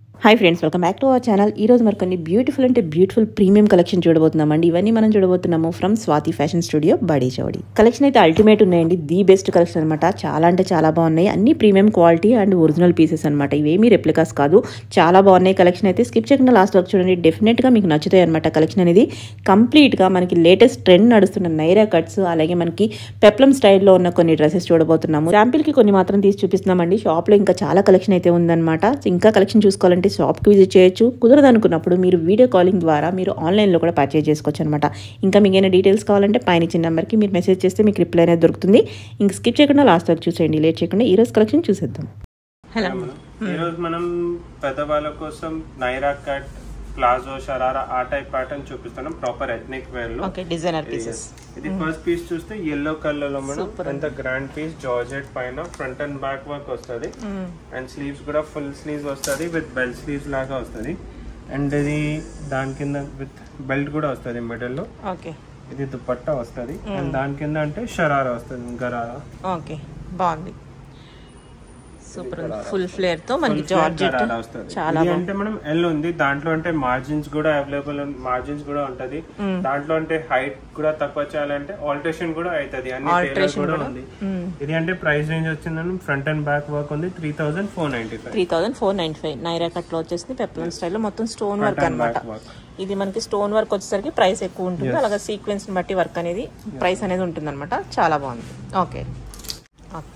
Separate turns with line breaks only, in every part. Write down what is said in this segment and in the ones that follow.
Hi friends welcome back to our channel ఈ రోజు మరి కొన్ని బ్యూటిఫుల్ అంటే బ్యూటిఫుల్ ప్రీమియం కలెక్షన్ చూడబోతున్నామండి ఇవన్నీ మనం చూడబోతున్నాము ఫ్రమ్ స్వాతి ఫ్యాషన్ స్టూడియో బడీ చౌడి కలెక్షన్ అయితే అల్టిమేట్ ఉన్నాయండి ది బెస్ట్ కలెక్షన్ అనమాట చాలా అంటే చాలా బాగున్నాయి అన్ని premium quality and original pieces అనమాట ఇవేమీ రెప్లికాస్ కాదు చాలా బాగున్నాయి కలెక్షన్ అయితే స్కిప్ చేయకుండా లాస్ట్ వరకు చూడండి డెఫినెట్గా మీకు నచ్చుతాయి అనమాట కలెక్షన్ అనేది కంప్లీట్గా మనకి లేటెస్ట్ ట్రెండ్ నడుస్తున్న నైరా కట్స్ అలాగే మనకి పెప్లం స్టైల్లో ఉన్న కొన్ని డ్రెస్సెస్ చూడబోతున్నాము శాంపిల్కి కొన్ని మాత్రం తీసి చూపిస్తున్నామండి షాప్లో ఇంకా చాలా కలెక్షన్ అయితే ఉందన్నమాట ఇంకా కలెక్షన్ చూసుకోవాలంటే షాప్కి విజిట్ చేయొచ్చు కుదరదు అనుకున్నప్పుడు మీరు వీడియో కాలింగ్ ద్వారా మీరు ఆన్లైన్లో కూడా పర్చేజ్ చేసుకోవచ్చు అనమాట ఇంకా మీకు ఏమైనా డీటెయిల్స్ కావాలంటే పైన ఇచ్చిన నెంబర్కి మీరు మెసేజ్ చేస్తే మీకు రిప్లై అనేది దొరుకుతుంది ఇంక స్కిప్ చేయకుండా లాస్ట్ వరకు చూసేయండి లేట్ చేయకుండా ఈ రోజు కలెక్షన్ చూసేద్దాం హలో
ఈరోజు మనం పెద్దవాళ్ళ కోసం నైరా కట్ ప్లాజో షరారా ఆ టైప్ ప్యాటర్న్ చూపిస్తున్నాం ప్రాపర్ ఎథ్నిక్ వేర్ లో
ఓకే డిజైనర్ పీసెస్
ఇది ఫస్ట్ పీస్ చూస్తే ఎల్లో కలర్ లో మనం ఎంత గ్రాండ్ పీస్ జార్జెట్ పైన ఫ్రంట్ అండ్ బ్యాక్ వర్క్ వస్తుంది అండ్ స్లీవ్స్ కూడా ఫుల్ స్లీవ్స్ వస్తుంది విత్ బెల్ట్ స్లీవ్స్ లాగా వస్తుంది అండ్ ఇది దాని కింద విత్ బెల్ట్ కూడా వస్తుంది మిడిల్ లో
ఓకే
ఇది దుపట్టా వస్తుంది అండ్ దాని కింద అంటే షరారా వస్తుంది గరారా
ఓకే బాగుంది సూపర్ ఉంది ఫుల్ ఫ్లేర్ తో మనకి జార్జెట్
గరారా వస్తుంది
చాలా
ఇది అంటే మనం ఎల్ ఉంది దాంట్లో అంటే మార్జిన్స్ కూడా అవైలబుల్ మార్జిన్స్ కూడా ఉంటది దాంట్లో అంటే హైట్ కూడా తక్కువ చేయాలంటే ఆల్టరేషన్ కూడా అవుతుంది అన్ని టైలర్ కూడా ఉంది ఇది అంటే ప్రైస్ రేంజ్ వచ్చిందని ఫ్రంట్ అండ్ బ్యాక్ వర్క్ ఉంది three thousand four ninety five
three thousand four ninety five Naira cut లో వచ్చేసింది పెప్లన్ స్టైల్లో మొత్తం స్టోన్ వర్క్ అనమాట
బ్యాక్ వర్క్
ఇది మనకి స్టోన్ వర్క్ వచ్చేసరికి ప్రైస్ ఎక్కువ ఉంటుంది అలాగే సీక్వెన్స్ బట్టి వర్క్ అనేది ప్రైస్ అనేది ఉంటుంది అనమాట చాలా బాగుంది okay okay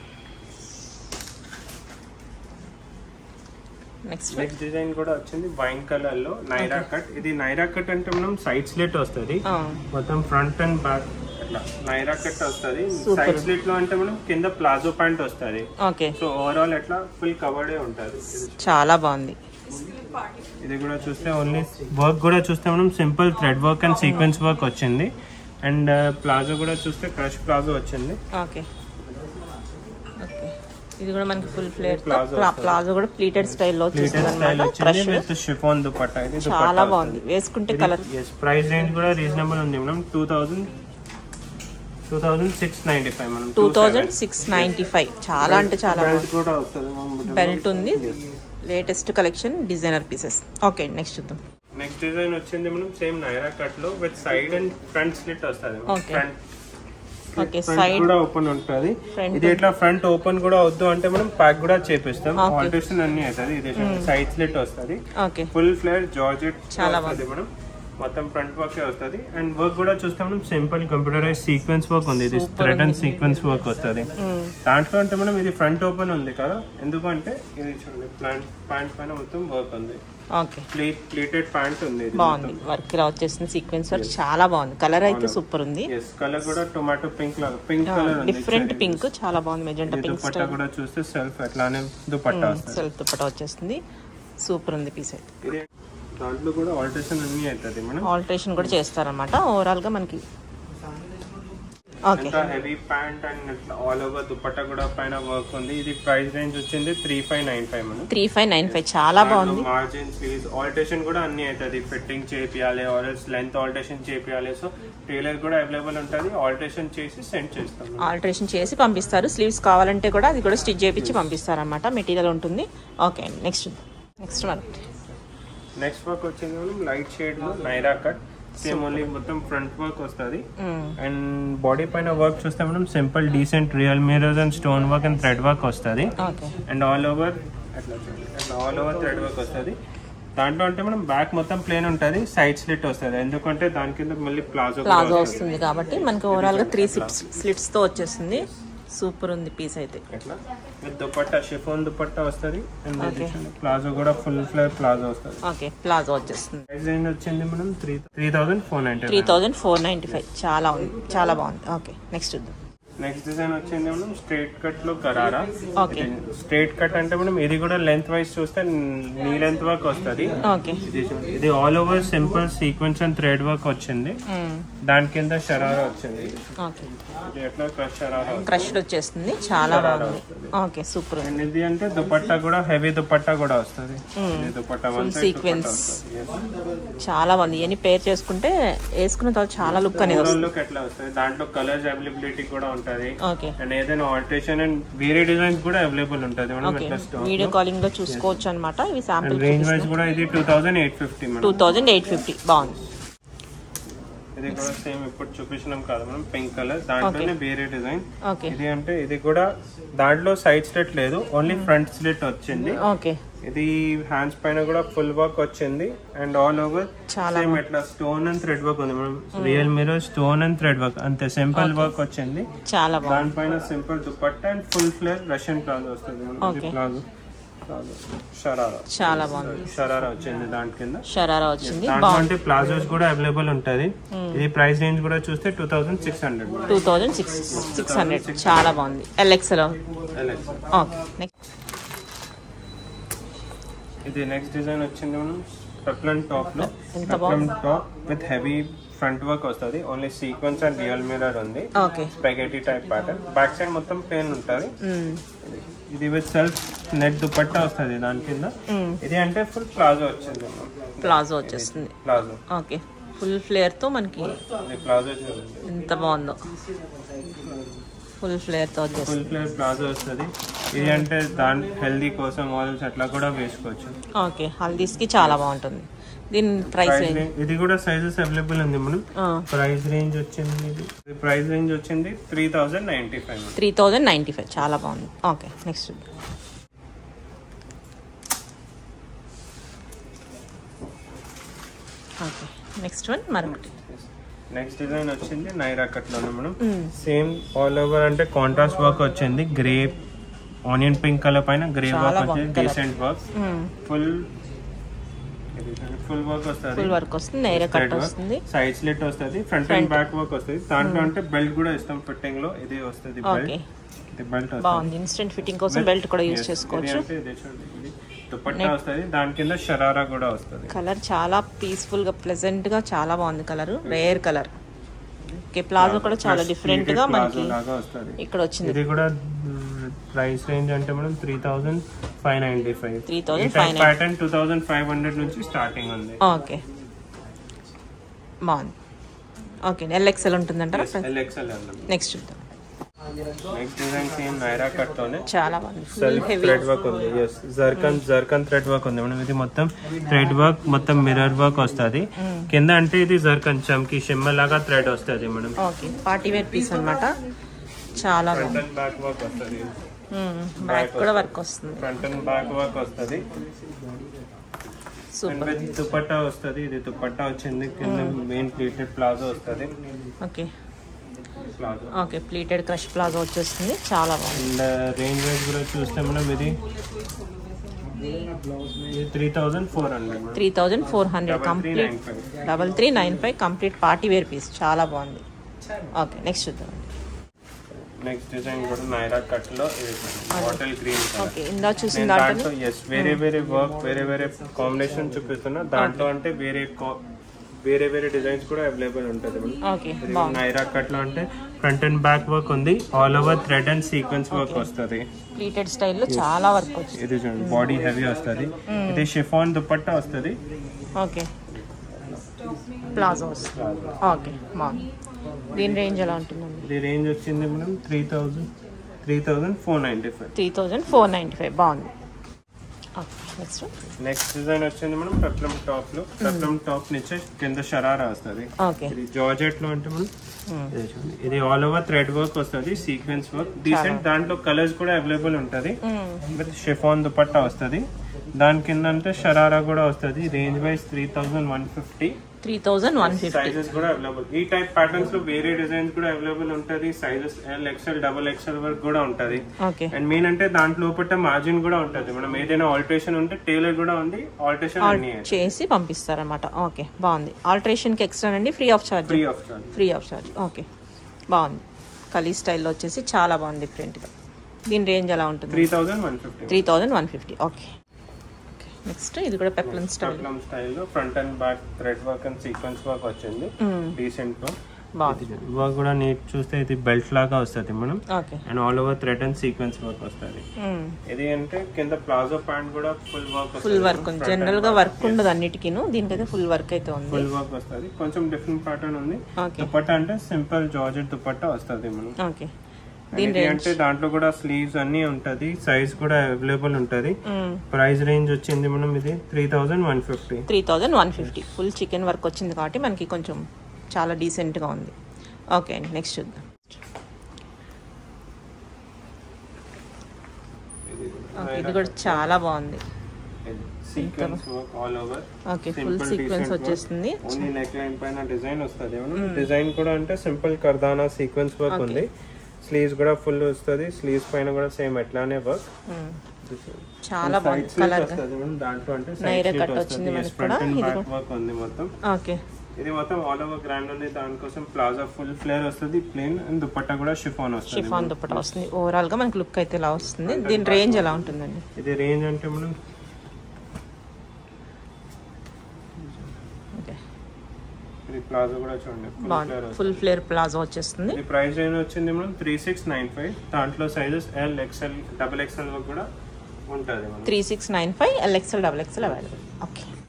next
next design కూడా వచ్చింది వైన్ కలర్ లో నైరా కట్ ఇది నైరా కట్ అంటే మనం సైడ్ స్లిట్ వస్తుంది మొత్తం ఫ్రంట్ అండ్ బ్యాక్ అట్లా నైరా కట్ వస్తుంది సైడ్ స్లిట్ లో అంటే మనం కింద ప్లాజో ప్యాంట్ వస్తుంది
ఓకే
సో ఓవరాల్ ఎట్లా ఫుల్ కవర్డే ఉంటుంది
చాలా బాగుంది
ఇది కూడా చూస్తే ఓన్లీ వర్క్ కూడా చూస్తే మనం simple thread work and sequence work వచ్చింది అండ్ ప్లాజో కూడా చూస్తే క్రష్ ప్లాజో వచ్చింది
ఓకే ఓకే ఇది కూడా మనకి ఫుల్ ఫ్లేర్
Plazo
ప్లాజో కూడా ప్లీటెడ్ స్టైల్లో వచ్చేస్తుంది
లేటెస్ట్ స్టైల్
అనమాట
వచ్చింది విత్ షిఫాన్ దుపట్టా ఇది
చాలా బాగుంది వేసుకుంటే కలర్
ఎస్ ప్రైస్ రేంజ్ కూడా రీజనబుల్ ఉంది మనం two thousand two thousand six ninety five మనం
two thousand six ninety five చాలా అంటే చాలా
బెల్ట్ కూడా వస్తుంది
బెల్ట్ ఉంది latest collection designer pieces okay next చూద్దాం
నెక్స్ట్ డిజైన్ వచ్చింది మనం సేమ్ నైరా కట్ లో with side and front slit వస్తుంది
Okay.
Front
okay
front
side
కూడా ఓపెన్ ఉంటుంది
Front.
ఇది ఇట్లా ఫ్రంట్ ఓపెన్ కూడా వద్దు అంటే మనం ప్యాక్ కూడా చేపిస్తాం ఆల్టరేషన్ అన్ని అవుతుంది ఇది సైడ్ స్లిట్ వస్తుంది
ఓకే
ఫుల్ ఫ్లేర్ జార్జెట్
చాలా
వస్తుంది మనం మొత్తం ఫ్రంట్ వర్క్ వస్తుంది అండ్ వర్క్ కూడా చూస్తే మనం సింపుల్ కంప్యూటరైజ్ సీక్వెన్స్ వర్క్ ఉంది ఇది థ్రెడ్ అండ్ సీక్వెన్స్ వర్క్ వస్తుంది దాంట్లో అంటే మనం ఇది ఫ్రంట్ ఓపెన్ ఉంది కదా ఎందుకంటే ఇది చూడండి ప్లాంట్ ప్యాంట్ పైన మొత్తం వర్క్ ఉంది
ఓకే
ప్లేట్ ప్లేటెడ్ ప్యాంట్ ఉంది ఇది
బాగుంది వర్క్ ఇలా వచ్చేసింది సీక్వెన్స్ వర్క్ చాలా బాగుంది కలర్ అయితే సూపర్ ఉంది
ఎస్ కలర్ కూడా టొమాటో పింక్ లాగా పింక్ కలర్ ఉంది
డిఫరెంట్ పింక్ చాలా బాగుంది మెజెంటా
ఇది
పింక్
దుపట్టా కూడా చూస్తే సెల్ఫ్ ఎట్లానే దుపట్టా వస్తుంది
సెల్ఫ్ దుప్పట వచ్చేస్తుంది సూపర్ ఉంది పీస్ అయితే
ఇది దాంట్లో కూడా ఆల్టరేషన్ అన్ని అవుతుంది మనం
ఆల్టరేషన్ కూడా చేస్తారనమాట ఓవరాల్ గా మనకి ఓకే
ఎంత heavy pant and all over dupatta కూడా పైన వర్క్ ఉంది ఇది ప్రైస్ రేంజ్ వచ్చింది త్రీ ఫైవ్ నైన్ ఫైవ్ మనం
త్రీ ఫైవ్ నైన్ ఫైవ్ చాలా బాగుంది
మార్జిన్ స్లీవ్స్ ఆల్టరేషన్ కూడా అన్ని అవుతుంది ఫిట్టింగ్ చేపియాలి ఆర్ఎల్స్ లెంత్ ఆల్టరేషన్ చేపియాలి సో టైలర్ కూడా అవైలబుల్ ఉంటుంది ఆల్టరేషన్ చేసి సెండ్ చేస్తాం
ఆల్టరేషన్ చేసి పంపిస్తారు స్లీవ్స్ కావాలంటే కూడా అది కూడా స్టిచ్ చేయించి పంపిస్తారు అనమాట మెటీరియల్ ఉంటుంది okay next next one
next work వచ్చింది మనం light shade Naira cut same only మొత్తం ఫ్రంట్ వర్క్ వస్తుంది అండ్ బాడీ పైన వర్క్ చూస్తే మనం simple decent real mirrors and stone work and thread work వస్తుంది
ఓకే
అండ్ ఆల్ ఓవర్ అట్లా చూడండి. అట్లా ఆల్ ఓవర్ థ్రెడ్ వర్క్ వస్తుంది దాంట్లో అంటే మనం బ్యాక్ మొత్తం ప్లేన్ ఉంటుంది సైడ్ స్లిట్ వస్తుంది ఎందుకంటే దాని కింద మళ్ళీ ప్లాజో
ప్లాజో వస్తుంది కాబట్టి మనకి ఓవరాల్ గా త్రీ స్లిప్స్ స్లిట్స్ తో వచ్చేస్తుంది సూపర్ ఉంది పీస్ అయితే
ఎట్లా విత్ దుపట్టా షిఫోన్ దుపట్టా వస్తుంది అండ్ ప్లాజో కూడా ఫుల్ ఫ్లేర్ ప్లాజో వస్తుంది
ఓకే ప్లాజో వచ్చేస్తుంది
ప్రైస్ రేంజ్ వచ్చింది మనం three three thousand four ninety
three thousand four ninety five చాలా ఉంది చాలా బాగుంది ఓకే నెక్స్ట్ చూద్దాం
నెక్స్ట్ డిజైన్ వచ్చింది మనం స్ట్రైట్ కట్ లో గరారా
ఓకే
స్ట్రైట్ కట్ అంటే మనం ఇది కూడా లెంత్ వైజ్ చూస్తే నీ లెంత్ వర్క్ వస్తుంది
ఓకే
ఇది చూడండి. ఇది all over simple sequence and thread work వచ్చింది దాని కింద షరారా వచ్చింది
ఓకే
ఇది ఎట్లా క్రష్ షరారా
క్రష్డ్ వచ్చేస్తుంది చాలా బాగుంది ఓకే సూపర్
అండ్ ఇది అంటే దుపట్టా కూడా హెవీ దుపట్టా కూడా వస్తుంది ఇది dupatta
Full
one side
sequence.
Dupatta వస్తుంది
చాలా బాగుంది ఇవన్నీ పేర్ చేసుకుంటే వేసుకున్న తర్వాత చాలా లుక్ అనేది
ఓవరాల్
వస్తుంది
లుక్ ఎట్లా వస్తుంది దాంట్లో కలర్స్ అవైలబిలిటీ కూడా ఉంటది
ఓకే
అండ్ ఏదైనా ఆల్టరేషన్ అండ్ వేరే డిజైన్స్ కూడా అవైలబుల్ ఉంటుంది మనం
ఓకే
ఎట్లా స్టాక్
వీడియో కాలింగ్ లో చూసుకోవచ్చు అనమాట ఇవి శాంపుల్
అండ్ రేంజ్ వైజ్ కూడా ఇది two thousand eight fifty
two
madam
thousand eight fifty బాగుంది
ఇది కూడా సేమ్ ఇప్పుడు చూపించినాం కాదు మనం పింక్ కలర్ దాంట్లోనే వేరే డిజైన్
ఓకే
ఇది అంటే ఇది కూడా దాంట్లో సైడ్ స్లిట్ లేదు ఓన్లీ ఫ్రంట్ స్లిట్ వచ్చింది
ఓకే
ఇది హ్యాండ్స్ పైన కూడా ఫుల్ వర్క్ వచ్చింది అండ్ ఆల్ ఓవర్
చాలా
సేమ్ ఇట్లా స్టోన్ అండ్ థ్రెడ్ వర్క్ ఉంది మనం real mirror stone and thread work అంతే సింపుల్ వర్క్ వచ్చింది
చాలా బాగుంది
దానిపైన simple dupatta and full flare Russian palazzo వస్తుంది మనకి. ఇది
Okay.
ప్లాజో ప్లాజో షరారా
చాలా బాగుంది
షరారా వచ్చింది దాని కింద
షరారా వచ్చింది
దాంట్లో అంటే ప్లాజోస్ కూడా అవైలబుల్ ఉంటది ఇది ప్రైస్ రేంజ్ కూడా చూస్తే two thousand six hundred
two thousand six six hundred చాలా బాగుంది ఎల్ఎక్స్ఎల్ ఓకే నెక్స్ట్
ఇది నెక్స్ట్ డిజైన్ వచ్చింది మనం పెప్లన్ టాప్ లో
ఎంత
peplum top with heavy front work వస్తుంది only sequence and real mirror ఉంది
okay
spaghetti type pattern back side మొత్తం ప్లేన్ ఉంటుంది ఇది విత్ సెల్ఫ్ నెట్ దుపట్టా వస్తుంది దాని కింద ఇది అంటే ఫుల్ ప్లాజో వచ్చింది
ప్లాజో వచ్చేస్తుంది
ప్లాజో
ఓకే ఫుల్ ఫ్లేర్ తో మనకి
ఇది ప్లాజో చూడండి
ఎంత బాగుందో ఫుల్ ఫ్లేర్ తో వచ్చేస్తుంది
ఫుల్ ఫ్లేర్ ప్లాజో వస్తుంది ఇది అంటే దాని హెల్దీ కోసం ఆయిల్స్ అట్లా కూడా వేసుకోవచ్చు
ఓకే హల్దీస్ కి చాలా బాగుంటుంది దీని ప్రైస్
ప్రైస్ రేంజ్ ఇది కూడా సైజెస్ అవైలబుల్ ఉంది మనం ప్రైస్ రేంజ్ వచ్చింది ఇది ప్రైస్ రేంజ్ వచ్చింది three thousand ninety five
three thousand ninety five చాలా బాగుంది okay next okay next one మరొకటి
నెక్స్ట్ డిజైన్ వచ్చింది నైరా కట్ లోనే మనం సేమ్ ఆల్ ఓవర్ అంటే కాంట్రాస్ట్ వర్క్ వచ్చింది గ్రే ఆనియన్ పింక్ కలర్ పైన గ్రే
చాలా
వర్క్
బాగుంది
వచ్చింది
colour.
Decent work full full work వస్తుంది
ఫుల్ వర్క్ వస్తుంది నైరా కట్ వస్తుంది
సైడ్ స్లిట్ వస్తుంది ఫ్రంట్ అండ్ బ్యాక్ వర్క్ వస్తుంది దాంట్లో అంటే బెల్ట్ కూడా ఇస్తాం ఫిట్టింగ్ లో ఇది వస్తుంది
ఓకే
బెల్ట్ ఇది బెల్ట్ వస్తుంది
బాగుంది ఇన్స్టెంట్ ఫిట్టింగ్ కోసం బెల్ట్ కూడా యూజ్ చేసుకోవచ్చు
ఇది అంటే ఇది చూడండి, ఇది దుపట్టా వస్తుంది దాని కింద షరారా కూడా వస్తుంది
కలర్ చాలా పీస్ఫుల్ గా ప్లెజెంట్ గా చాలా బాగుంది colour rare colour okay palazzo కూడా చాలా డిఫరెంట్ గా మనకి
లాగా వస్తుంది
ఇక్కడ వచ్చింది
ఇది కూడా ప్రైస్ రేంజ్ అంటే మనం three thousand five ninety five
3,595.
Pattern two thousand five hundred నుంచి స్టార్టింగ్ ఉంది
ఓకే బాగుంది ఓకే ఎల్ఎక్సెల్ ఉంటుందంటారా
ఎల్ఎక్స్ఎల్
నెక్స్ట్ చూద్దాం
next design same Naira cut తోనే
చాలా బాగుంది full
self
heavy
thread work ఉంది yes jerkin jerkin thread work ఉంది మనం ఇది మొత్తం థ్రెడ్ వర్క్ మొత్తం మిర్రర్ వర్క్ వస్తుంది కింద అంటే ఇది జర్కన్ చమ్కి షిమ్మ లాగా థ్రెడ్ వస్తుంది మనం
ఓకే పార్టీ వేర్ పీస్ అన్నమాట చాలా
ఫ్రంట్
బాగుంది
అండ్ బ్యాక్ వర్క్ వస్తుంది
బ్యాక్ కూడా వర్క్ వస్తుంది
ఫ్రంట్ అండ్ బ్యాక్ వర్క్ వస్తుంది అండ్
సూపర్
విత్ దుపట్టా వస్తుంది ఇది దుపట్టా వచ్చింది కింద మెయిన్ ప్లీటెడ్ ప్లాజో వస్తుంది
okay
palazzo
okay pleated crush palazzo వచ్చేస్తుంది చాలా బాగుంది
అండ్ రేంజ్ వైజ్ కూడా చూస్తే మనం ఇది three thousand four hundred
three thousand four hundred
double three
complete
nine five
double three nine five complete party wear piece చాలా బాగుంది ఓకే నెక్స్ట్ చూద్దాం
నెక్స్ట్ డిజైన్ కూడా నైరా కట్ లో ఇది బాటిల్ గ్రీన్ కలర్
ఓకే ఇందా చూసిన
నేను
దాంట్లో
దాంట్లో ఎస్ వేరే వేరే వర్క్ వేరే వేరే కాంబినేషన్ చూపిస్తున్నా దాంట్లో అంటే వేరే co- వేరే వేరే డిజైన్స్ కూడా అవైలబుల్ ఉంటుంది
ఓకే బాగుంది
నైరా కట్ లో అంటే ఫ్రంట్ అండ్ బ్యాక్ వర్క్ ఉంది all over thread and sequence work వస్తుంది
ప్లీటెడ్ స్టైల్లో చాలా వర్క్ వచ్చింది
ఇది చూడండి బాడీ హెవీ వస్తుంది ఇది షిఫాన్ దుపట్టా వస్తుంది
ఓకే ప్లాజో వస్తుంది ఓకే బాగుంది దీని రేంజ్ ఎలా ఉంటుందండి
ఇది రేంజ్ వచ్చింది మనం three thousand three thousand four ninety five
three thousand four ninety five బాగుంది ఓకే నెక్స్ట్
నెక్స్ట్ డిజైన్ వచ్చింది మనం పెప్లమ్ టాప్ లో పెప్లమ్ టాప్ నుంచి కింద షరారా వస్తుంది
ఓకే
ఇది జార్జెట్ లో అంటే మనం ఇది చూడండి. ఇది ఆల్ ఓవర్ థ్రెడ్ వర్క్ వస్తుంది సీక్వెన్స్ వర్క్ డీసెంట్ దాంట్లో కలర్స్ కూడా అవైలబుల్ ఉంటది విత్ షిఫాన్ దుపట్టా వస్తుంది దాని కింద అంటే షరారా కూడా వస్తుంది range wise three thousand one fifty
three thousand one fifty
sizes కూడా అవైలబుల్ ఈ టైప్ ప్యాటర్న్స్ లో వేరే డిజైన్స్ కూడా అవైలబుల్ ఉంటది sizes L XL double XL వరకు కూడా ఉంటది
ఓకే
అండ్ మెయిన్ అంటే దాంట్లో లోపల మార్జిన్ కూడా ఉంటది మనం ఏదైనా ఆల్టరేషన్ ఉంటే టైలర్ కూడా ఉంది ఆల్టరేషన్ అన్ని
చేసి పంపిస్తారనమాట ఓకే బాగుంది ఆల్టరేషన్కి ఎక్స్ట్రా అండి free of charge
free of charge
free of charge okay బాగుంది కలీ స్టైల్లో వచ్చేసి చాలా బాగుంది డిఫరెంట్గా దీని రేంజ్ ఎలా ఉంటుంది
three thousand one fifty
three thousand one fifty okay next ఇది కూడా పెప్లన్ స్టైల్
పెప్లమ్ స్టైల్లో front and back thread work and sequence work వచ్చింది డీసెంట్ గా
బాగుంది
వర్క్ కూడా నీట్ చూస్తే ఇది బెల్ట్ లాగా వస్తుంది మనం
okay
and all over thread and sequence work వస్తుంది ఇది అంటే కింద ప్లాజో ప్యాంట్ కూడా ఫుల్ వర్క్
ఫుల్ వర్క్ ఉంది జనరల్ గా వర్క్ ఉండదు అన్నిటికీను దీనికైతే ఫుల్ వర్క్ అయితే ఉంది
ఫుల్ వర్క్ వస్తుంది కొంచెం డిఫరెంట్ ప్యాటర్న్ ఉంది
ఓకే
దుపట్టా అంటే సింపుల్ జార్జెట్ దుపట్టా వస్తుంది మనం
ఓకే
And ఇది అంటే దాంట్లో కూడా స్లీవ్స్ అన్ని ఉంటది సైజ్ కూడా అవైలబుల్ ఉంటది
మ్మ్.
ప్రైస్ రేంజ్ వచ్చింది మనం ఇది three thousand one fifty
three thousand one fifty full chikan work వచ్చింది కాబట్టి మనకి కొంచెం చాలా డీసెంట్గా ఉంది ఓకే అండి నెక్స్ట్ చూద్దాం ఓకే ఇది కూడా చాలా బాగుంది
sequence work all over
okay full sequence వచ్చేస్తుంది
ఓన్లీ నెక్ లైన్ పైన డిజైన్ వస్తుంది డిజైన్ కూడా అంటే సింపుల్ కర్దానా సీక్వెన్స్ వర్క్ ఉంది స్లీవ్స్ కూడా ఫుల్ వస్తుంది స్లీవ్స్ పైన కూడా సేమ్ ఎట్లానే వర్క్
మ్మ్. చాలా బాగుంది కలర్
వస్తుంది మేడం దాంట్లో అంటే
నైరా
సైడ్
కట్
స్లిట్
వచ్చింది
వస్తుంది
మనకి
ఫ్రంట్
కూడా.
అండ్
ఇది
బ్యాక్ వర్క్ ఉంది మొత్తం
ఓకే
ఇది మొత్తం ఆల్ ఓవర్ గ్రాండ్ ఉంది దానికోసం ప్లాజా ఫుల్ ఫ్లేర్ వస్తుంది ప్లేన్ అండ్ దుపట్టా కూడా షిఫాన్ వస్తుంది
షిఫాన్ దుప్పట వస్తుంది ఓవరాల్ గా మనకి లుక్ అయితే ఇలా వస్తుంది దీని రేంజ్ ఎలా ఉంటుందండి
ఇది రేంజ్ అంటే మనం
ఓకే
ఇది ప్లాజా కూడా చూడండి ఫుల్ ఫ్లేర్
బాగుంది ఫుల్ ఫ్లేర్ ప్లాజో వచ్చేస్తుంది
ఇది ప్రైస్ రేంజ్ వచ్చింది మనం త్రీ సిక్స్ నైన్ ఫైవ్ దాంట్లో sizes L XL double XL కూడా ఉంటుంది మనం
three six nine five L XL double XL available okay